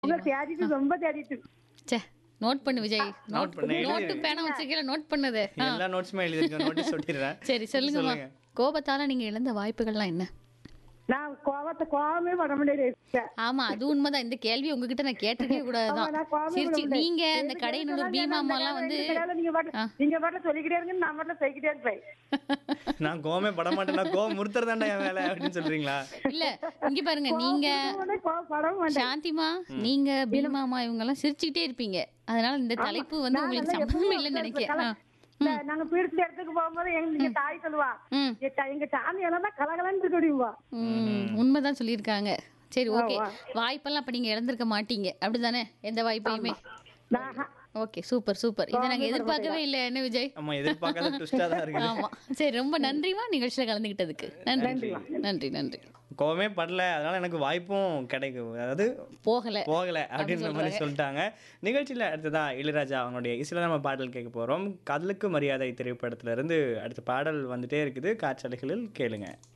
உங்களை தேடிட்டு ரொம்ப தேடிட்டு ச்சே நோட் பண்ணு விஜய் நோட் பண்ணு, எழுதி நோட்டு பேனா வச்சிருக்கீல நோட் பண்ணது ஆ. எல்லா நோட்ஸுமே எழுதிருக்கேன் நோட்டீஸ் சொல்லிடுறேன் சரி சொல்லுங்கம்மா சொல்லுங்க. கோபத்தால நீங்க இழந்த வாய்ப்புகள்லாம் என்ன நான் கோவத்தை கோவமே பட முடியாது ஆமா அது உண்மைதான் இந்த கேள்வி உங்ககிட்ட நான் கேட்டிருக்கவே கூடாதுதான் நான் கோவமே சிரிச்சு பட முடியாது. நீங்க இந்த எதுக்கு கடையனூர் எதுக்கு பீமா அந்த அம்மாலாம் கதை, வந்து இந்த கதை நீங்க பாட்டு நீங்க பாட்டு சொல்லிக்கிட்டே இருங்க நான் பாட்டுல சொல்லிக்கிட்டே இருப்பேன் நான் கோவமே பட மாட்டேன்னா கோவம் முறுத்துறதாண்டா என் வேலை அப்படின்னு சொல்றீங்களா இல்ல இங்க பாருங்க நீங்க உடனே கோவப்படவும் மாட்டேன் சாந்திமா நீங்க பீமாமா இவங்க எல்லாம் சிரிச்சுக்கிட்டே இருப்பீங்க அதனால இந்த தலைப்பு வந்து உங்களுக்கு சம்பந்தம் இல்லைன்னு நினைக்கிறேன் ஆ. இந்த நாங்க பிடிச்ச இடத்துக்கு போகும்போது எங்க எங்க தாய் சொல்லுவா ம் எங்க எங்க சாமி எல்லாம் தான் கலகலன்னு இருக்க முடியுமா ம், உண்மைதான் சொல்லியிருக்காங்க சரி ஓகே வாய்ப்பெல்லாம் அப்ப நீங்க இழந்திருக்க மாட்டீங்க அப்படிதானே எந்த வாய்ப்பையுமே நான் ஓகே சூப்பர் சூப்பர் இதை நாங்க எதிர்பார்க்கவே இல்லை என்ன விஜய் ஆமா எதிர்பார்க்காத ட்விஸ்டா தான் இருக்குது ஆமா சரி ரொம்ப நன்றிமா நிகழ்ச்சியில கலந்துகிட்டதுக்கு நன்றி நன்றி நன்றி கோவமே படல அதனால எனக்கு வாய்ப்பும் கிடைக்கும் அதாவது போகல போகல அப்படின்ற மாதிரி சொல்லிட்டாங்க நிகழ்ச்சியில அடுத்ததா இளையராஜா அவங்களுடைய இசையில நம்ம பாடல் கேட்க போறோம் கதலுக்கு மரியாதை திரைப்படத்துல இருந்து அடுத்த பாடல் வந்துட்டே இருக்குது காற்றலைகளில் கேளுங்க